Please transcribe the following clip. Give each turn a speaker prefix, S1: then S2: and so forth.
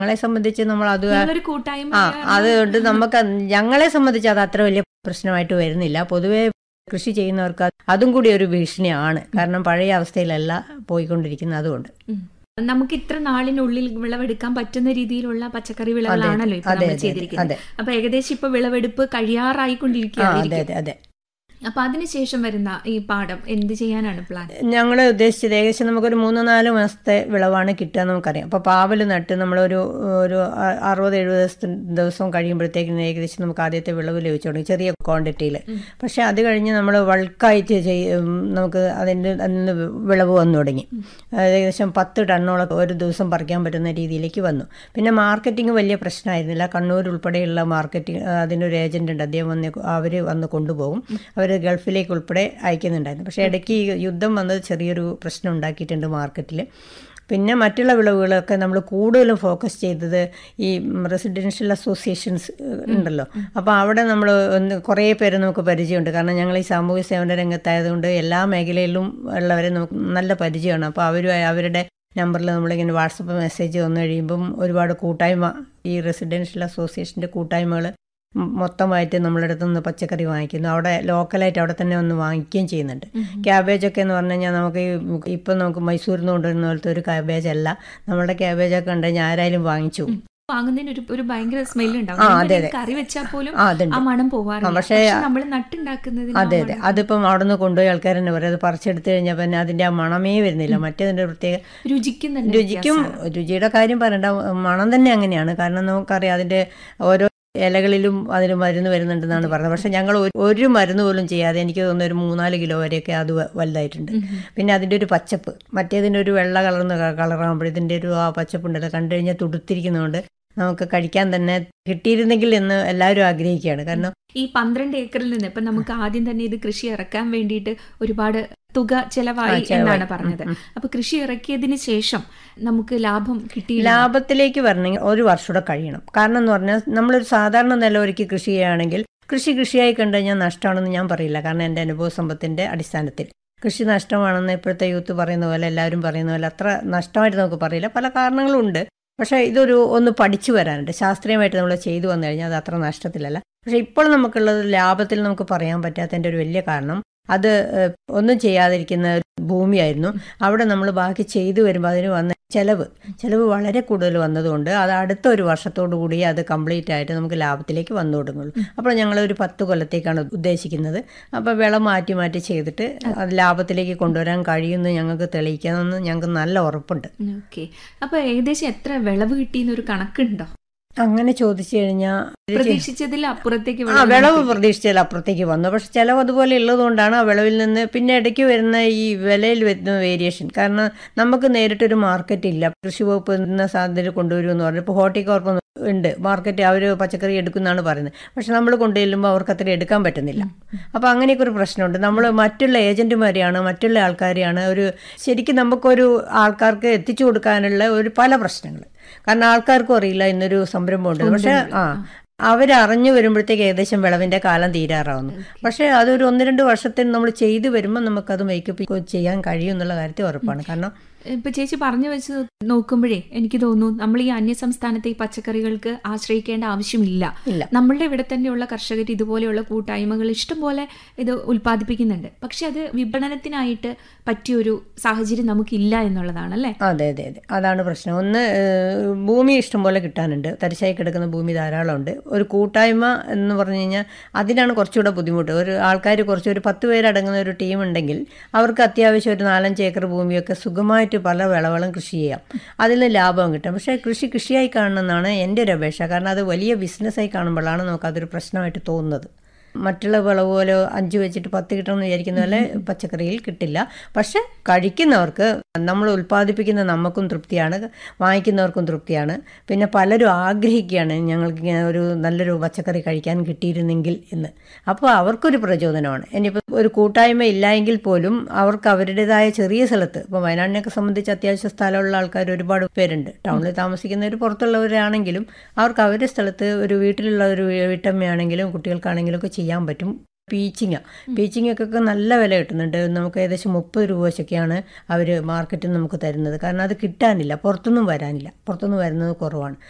S1: ഞങ്ങളെ സംബന്ധിച്ച് നമ്മൾ അത്
S2: നിങ്ങളൊരു കൂട്ടായ്മ
S1: ആ അതുകൊണ്ട് നമുക്ക് ഞങ്ങളെ സംബന്ധിച്ച് അത് അത്ര വലിയ പ്രശ്നമായിട്ട് വരുന്നില്ല പൊതുവേ കൃഷി ചെയ്യുന്നവർക്ക് അത് അതും കൂടി ഒരു ഭീഷണിയാണ് കാരണം പഴയ അവസ്ഥയിലല്ല പോയിക്കൊണ്ടിരിക്കുന്നത് അതുകൊണ്ട്
S2: ഉം. നമുക്ക് ഇത്ര നാളിനുള്ളിൽ വിളവെടുക്കാൻ പറ്റുന്ന രീതിയിലുള്ള പച്ചക്കറി വിളകളാണല്ലോ ഇപ്പൊ
S1: അതെ
S2: നമ്മൾ
S1: അതെ
S2: ചെയ്തിരിക്കുന്നത്
S1: അതെ
S2: അപ്പൊ ഏകദേശം ഇപ്പൊ വിളവെടുപ്പ്
S1: ആ
S2: കഴിയാറായിക്കൊണ്ടിരിക്കുകയാണ്
S1: അതെ അതെ അതെ
S2: അപ്പൊ അതിനുശേഷം വരുന്ന ഈ പാടം എന്ത് ചെയ്യാനാണ് പ്ലാൻ
S1: ഞങ്ങൾ ഉദ്ദേശിച്ചത് ഏകദേശം നമുക്കൊരു മൂന്ന് നാല് മാസത്തെ വിളവാണ് കിട്ടുക നമുക്കറിയാം അപ്പോൾ പാവൽ നട്ട് നമ്മളൊരു ഒരു അ- അറുപത് എഴുപത് ദിവസത്തി ദിവസം കഴിയുമ്പോഴത്തേക്കും ഏകദേശം നമുക്ക് ആദ്യത്തെ വിളവ് ലഭിച്ചു തുടങ്ങി ചെറിയ ക്വാണ്ടിറ്റിയിൽ പക്ഷേ അത് കഴിഞ്ഞ് നമ്മൾ വൾക്കായിട്ട് ചെയ്യും നമുക്ക് അതിൻ്റെ അതിന് വിളവ് വന്നു തുടങ്ങി ഏകദേശം പത്ത് ടണ്ണോളം ഒരു ദിവസം പറിക്കാൻ പറ്റുന്ന രീതിയിലേക്ക് വന്നു പിന്നെ മാർക്കറ്റിംഗ് വലിയ പ്രശ്നമായിരുന്നില്ല കണ്ണൂർ ഉൾപ്പെടെയുള്ള മാർക്കറ്റിംഗ് അതിനൊരു ഏജന്റ് ഉണ്ട് അദ്ദേഹം വന്ന് അവർ വന്ന് കൊണ്ടുപോകും അവർ ഗൾഫിലേക്ക് ഉൾപ്പെടെ അയക്കുന്നുണ്ടായിരുന്നു പക്ഷേ ഇടയ്ക്ക് ഈ യുദ്ധം വന്നത് ചെറിയൊരു പ്രശ്നം ഉണ്ടാക്കിയിട്ടുണ്ട് മാർക്കറ്റിൽ പിന്നെ മറ്റുള്ള വിളവുകളൊക്കെ നമ്മൾ കൂടുതലും ഫോക്കസ് ചെയ്തത് ഈ റെസിഡൻഷ്യൽ അസോസിയേഷൻസ് ഉണ്ടല്ലോ അപ്പോൾ അവിടെ നമ്മൾ ഒന്ന് കുറേ പേര് നമുക്ക് പരിചയമുണ്ട് കാരണം ഞങ്ങൾ ഈ സാമൂഹ്യ സേവന രംഗത്തായതുകൊണ്ട് എല്ലാ മേഖലയിലും ഉള്ളവരെ നമുക്ക് നല്ല പരിചയമാണ് അപ്പോൾ അവരും അവരുടെ നമ്പറിൽ നമ്മളിങ്ങനെ വാട്സപ്പ് മെസ്സേജ് വന്നു കഴിയുമ്പം ഒരുപാട് കൂട്ടായ്മ ഈ റെസിഡൻഷ്യൽ അസോസിയേഷൻ്റെ കൂട്ടായ്മകൾ മൊത്തമായിട്ട് നമ്മളുടെ അടുത്ത് നിന്ന് പച്ചക്കറി വാങ്ങിക്കുന്നു അവിടെ ലോക്കലായിട്ട് അവിടെ തന്നെ വന്ന് വാങ്ങിക്കുകയും ചെയ്യുന്നുണ്ട് ക്യാബേജ് ഒക്കെ എന്ന് പറഞ്ഞു കഴിഞ്ഞാൽ നമുക്ക് ഈ ഇപ്പം നമുക്ക് മൈസൂരിൽ നിന്ന് കൊണ്ടുവരുന്ന പോലത്തെ ഒരു ക്യാബേജ് അല്ല നമ്മുടെ ക്യാബേജൊക്കെ ഉണ്ടെങ്കിൽ ആരായാലും വാങ്ങിച്ചു പോകും.
S2: വാങ്ങുന്നതിന് ഒരു ഒരു ഭയങ്കര സ്മെല്ല് ഉണ്ടാവും
S1: ആ,
S2: നിങ്ങൾ
S1: അതെ,
S2: ഈ
S1: അതെ.
S2: കറി വെച്ചാൽ പോലും
S1: ആ അതുണ്ട്
S2: ആ മണം പോവാറില്ല
S1: ആ, പക്ഷേ
S2: നമ്മൾ നട്ടുണ്ടാക്കുന്നതിന് ആ
S1: അതെ അതെ
S2: മണം
S1: അതിപ്പം അവിടെ നിന്ന് കൊണ്ടുപോയി ആൾക്കാർ തന്നെ പറയും അത് പറിച്ചെടുത്ത് കഴിഞ്ഞാൽ പിന്നെ അതിൻ്റെ ആ മണമേ വരുന്നില്ല മറ്റേതിൻ്റെ പ്രത്യേക
S2: രുചിക്കുന്നുണ്ട്
S1: രുചിക്കും രുചിയുടെ കാര്യം പറയണ്ട മണം തന്നെ അങ്ങനെയാണ് കാരണം നമുക്കറിയാം അതിൻ്റെ ഓരോ ഇലകളിലും അതിന് മരുന്ന് വരുന്നുണ്ടെന്നാണ് പറഞ്ഞത് പക്ഷെ ഞങ്ങൾ ഒരു- ഒരു മരുന്ന് പോലും ചെയ്യാതെ എനിക്ക് തോന്നുന്നു ഒരു മൂന്നാല് കിലോ വരെയൊക്കെ അത് വ- വലുതായിട്ടുണ്ട് പിന്നെ അതിൻ്റെ ഒരു പച്ചപ്പ് മറ്റേതിൻ്റെ ഒരു വെള്ള കളർന്ന് കളറാകുമ്പോൾ ഇതിൻ്റെ ഒരു ആ പച്ചപ്പുണ്ടല്ലോ കണ്ടു കഴിഞ്ഞാൽ തുടുത്തിരിക്കുന്നതുകൊണ്ട് നമുക്ക് കഴിക്കാൻ തന്നെ കിട്ടിയിരുന്നെങ്കിൽ എന്ന് എല്ലാവരും ആഗ്രഹിക്കുകയാണ് കാരണം
S2: ഈ പന്ത്രണ്ട് ഏക്കറിൽ നിന്ന് ഇപ്പൊ നമുക്ക് ആദ്യം തന്നെ ഇത് കൃഷി ഇറക്കാൻ വേണ്ടിയിട്ട് ഒരുപാട് തുക ചെലവായി
S1: ആ, ചെലവായി.
S2: എന്നാണ് പറഞ്ഞത് അപ്പൊ കൃഷി ഇറക്കിയതിന് ശേഷം നമുക്ക് ലാഭം കിട്ടിയില്ല
S1: ലാഭത്തിലേക്ക് വരണമെങ്കിൽ ഒരു വർഷം കൂടെ കഴിയണം കാരണം എന്ന് പറഞ്ഞാൽ നമ്മളൊരു സാധാരണ നിലവരയ്ക്ക് കൃഷി ചെയ്യുകയാണെങ്കിൽ കൃഷി കൃഷിയായി കണ്ടു കഴിഞ്ഞാൽ നഷ്ടമാണെന്ന് ഞാൻ പറയില്ല കാരണം എൻ്റെ അനുഭവ സമ്പത്തിൻ്റെ അടിസ്ഥാനത്തിൽ കൃഷി നഷ്ടമാണെന്ന് ഇപ്പോഴത്തെ യൂത്ത് പറയുന്ന പോലെ എല്ലാവരും പറയുന്ന പോലെ അത്ര നഷ്ടമായിട്ട് നമുക്ക് പറയില്ല പല കാരണങ്ങളും ഉണ്ട് പക്ഷേ ഇതൊരു ഒന്ന് പഠിച്ചു വരാനുണ്ട് ശാസ്ത്രീയമായിട്ട് നമ്മൾ ചെയ്തു വന്നു കഴിഞ്ഞാൽ അത് അത്ര നഷ്ടത്തിലല്ല പക്ഷേ ഇപ്പോൾ നമുക്കുള്ളത് ലാഭത്തിൽ നമുക്ക് പറയാൻ പറ്റാത്തതിൻ്റെ ഒരു വലിയ കാരണം അത് ഏഹ്, ഒന്നും ചെയ്യാതിരിക്കുന്ന ഭൂമിയായിരുന്നു അവിടെ നമ്മൾ ബാക്കി ചെയ്തു വരുമ്പോൾ അതിന് വന്ന ചെലവ് ചെലവ് വളരെ കൂടുതൽ വന്നതുകൊണ്ട് അത് അടുത്ത ഒരു വർഷത്തോടു കൂടി അത് കംപ്ലീറ്റ് ആയിട്ട് നമുക്ക് ലാഭത്തിലേക്ക് വന്നു തുടങ്ങുള്ളൂ അപ്പോൾ ഞങ്ങൾ ഒരു പത്ത് കൊല്ലത്തേക്കാണ് ഉദ്ദേശിക്കുന്നത് അപ്പോൾ വിളം മാറ്റി മാറ്റി ചെയ്തിട്ട് അത് ലാഭത്തിലേക്ക് കൊണ്ടുവരാൻ കഴിയുമെന്ന് ഞങ്ങൾക്ക് തെളിയിക്കാമെന്ന് ഞങ്ങൾക്ക് നല്ല ഉറപ്പുണ്ട്
S2: ഓക്കെ അപ്പൊ ഏകദേശം എത്ര വിളവ് കിട്ടിയെന്നൊരു കണക്കുണ്ടോ
S1: അങ്ങനെ ചോദിച്ചു കഴിഞ്ഞാൽ
S2: പ്രതീക്ഷിച്ചതിൽ അപ്പുറത്തേക്ക്
S1: ആ
S2: വിളവ്
S1: വിളവ്
S2: കിട്ടി.
S1: പ്രതീക്ഷിച്ചാൽ അപ്പുറത്തേക്ക് വന്നു പക്ഷെ ചിലവ് അതുപോലെ ഉള്ളതുകൊണ്ടാണ് ആ വിളവിൽ നിന്ന് പിന്നെ ഇടയ്ക്ക് വരുന്ന ഈ വിലയിൽ വരുന്ന വേരിയേഷൻ കാരണം നമുക്ക് നേരിട്ടൊരു മാർക്കറ്റ് ഇല്ല കൃഷി വകുപ്പ് എന്ന സാധ്യത കൊണ്ടുവരുമെന്ന് പറഞ്ഞു ഇപ്പോൾ ഹോർട്ടികോർപ്പ് ഉണ്ട് മാർക്കറ്റ് അവർ പച്ചക്കറി എടുക്കുന്നതാണ് പറയുന്നത് പക്ഷെ നമ്മൾ കൊണ്ടുചെല്ലുമ്പോൾ അവർക്ക് അത്ര എടുക്കാൻ പറ്റുന്നില്ല അപ്പോൾ അങ്ങനെയൊക്കെ ഒരു പ്രശ്നമുണ്ട് നമ്മൾ മറ്റുള്ള ഏജന്റുമാരെയാണ് മറ്റുള്ള ആൾക്കാരെയാണ് ഒരു ശരിക്കും നമുക്കൊരു ആൾക്കാർക്ക് എത്തിച്ചു കൊടുക്കാനുള്ള ഒരു പല പ്രശ്നങ്ങൾ കാരണം ആൾക്കാർക്കും അറിയില്ല ഇന്നൊരു സംരംഭമുണ്ട് പക്ഷെ ആ അവരറിഞ്ഞു വരുമ്പോഴത്തേക്ക് ഏകദേശം വിളവിന്റെ കാലം തീരാറാവുന്നു പക്ഷേ അതൊരു ഒന്ന് രണ്ട് വർഷത്തിന് നമ്മൾ ചെയ്തു വരുമ്പോൾ നമുക്കത് മേക്കപ്പ് ചെയ്യാൻ കഴിയും എന്നുള്ള കാര്യത്തിൽ ഉറപ്പാണ് കാരണം
S2: ഇപ്പൊ ചേച്ചി പറഞ്ഞു വെച്ച് നോക്കുമ്പോഴേ എനിക്ക് തോന്നുന്നു നമ്മൾ ഈ അന്യ സംസ്ഥാനത്തെ ഈ പച്ചക്കറികൾക്ക് ആശ്രയിക്കേണ്ട ആവശ്യമില്ല
S1: ഇല്ല.
S2: നമ്മളുടെ ഇവിടെ തന്നെയുള്ള കർഷകർ ഇതുപോലെയുള്ള കൂട്ടായ്മകൾ ഇഷ്ടംപോലെ ഇത് ഉൽപ്പാദിപ്പിക്കുന്നുണ്ട് പക്ഷെ അത് വിപണനത്തിനായിട്ട് പറ്റിയൊരു സാഹചര്യം നമുക്കില്ല എന്നുള്ളതാണ് അല്ലേ
S1: അതെ അതെ അതെ അതാണ് പ്രശ്നം ഒന്ന് ഏഹ്, ഭൂമി ഇഷ്ടംപോലെ കിട്ടാനുണ്ട് തരിശായി കിടക്കുന്ന ഭൂമി ധാരാളമുണ്ട് ഒരു കൂട്ടായ്മ എന്ന് പറഞ്ഞു കഴിഞ്ഞാൽ അതിനാണ് കുറച്ചുകൂടെ ബുദ്ധിമുട്ട് ഒരു ആൾക്കാർ കുറച്ച് ഒരു പത്ത് പേരടങ്ങുന്ന ഒരു ടീം ഉണ്ടെങ്കിൽ അവർക്ക് അത്യാവശ്യം ഒരു നാലഞ്ച് ഏക്കർ ഭൂമിയൊക്കെ സുഖമായിട്ട് പല വിളകളും കൃഷി ചെയ്യാം അതിൽ നിന്ന് ലാഭം കിട്ടും പക്ഷേ കൃഷി കൃഷിയായി കാണണമെന്നാണ് എൻ്റെ ഒരു അപേക്ഷ കാരണം അത് വലിയ ബിസിനസ്സായി കാണുമ്പോഴാണ് നമുക്കതൊരു പ്രശ്നമായിട്ട് തോന്നുന്നത് മറ്റുള്ള വിളവ് പോലെ അഞ്ച് വെച്ചിട്ട് പത്ത് കിട്ടണമെന്ന് വിചാരിക്കുന്ന പോലെ പച്ചക്കറിയിൽ കിട്ടില്ല പക്ഷെ കഴിക്കുന്നവർക്ക് നമ്മൾ ഉൽപ്പാദിപ്പിക്കുന്ന നമുക്കും തൃപ്തിയാണ് വാങ്ങിക്കുന്നവർക്കും തൃപ്തിയാണ് പിന്നെ പലരും ആഗ്രഹിക്കുകയാണ് ഞങ്ങൾക്ക് ഇങ്ങനെ ഒരു നല്ലൊരു പച്ചക്കറി കഴിക്കാൻ കിട്ടിയിരുന്നെങ്കിൽ എന്ന് അപ്പോൾ അവർക്കൊരു പ്രചോദനമാണ് ഇനിയിപ്പോൾ ഒരു കൂട്ടായ്മ ഇല്ലായെങ്കിൽ പോലും അവർക്ക് അവരുടേതായ ചെറിയ സ്ഥലത്ത് ഇപ്പോൾ വയനാടിനെയൊക്കെ സംബന്ധിച്ച് അത്യാവശ്യം സ്ഥലമുള്ള ആൾക്കാർ ഒരുപാട് പേരുണ്ട് ടൗണിൽ താമസിക്കുന്നവർ പുറത്തുള്ളവരാണെങ്കിലും അവർക്ക് അവരുടെ സ്ഥലത്ത് ഒരു വീട്ടിലുള്ള ഒരു വീട്ടമ്മയാണെങ്കിലും കുട്ടികൾക്കാണെങ്കിലും ഒക്കെ ചെയ്യാൻ പറ്റും പീച്ചിങ്ങ പീച്ചിങ്ങക്കൊക്കെ നല്ല വില കിട്ടുന്നുണ്ട് നമുക്ക് ഏകദേശം മുപ്പത് രൂപ വെച്ചൊക്കെയാണ് അവർ മാർക്കറ്റിൽ നമുക്ക് തരുന്നത് കാരണം അത് കിട്ടാനില്ല പുറത്തൊന്നും വരാനില്ല പുറത്തൊന്നും വരുന്നത് കുറവാണ്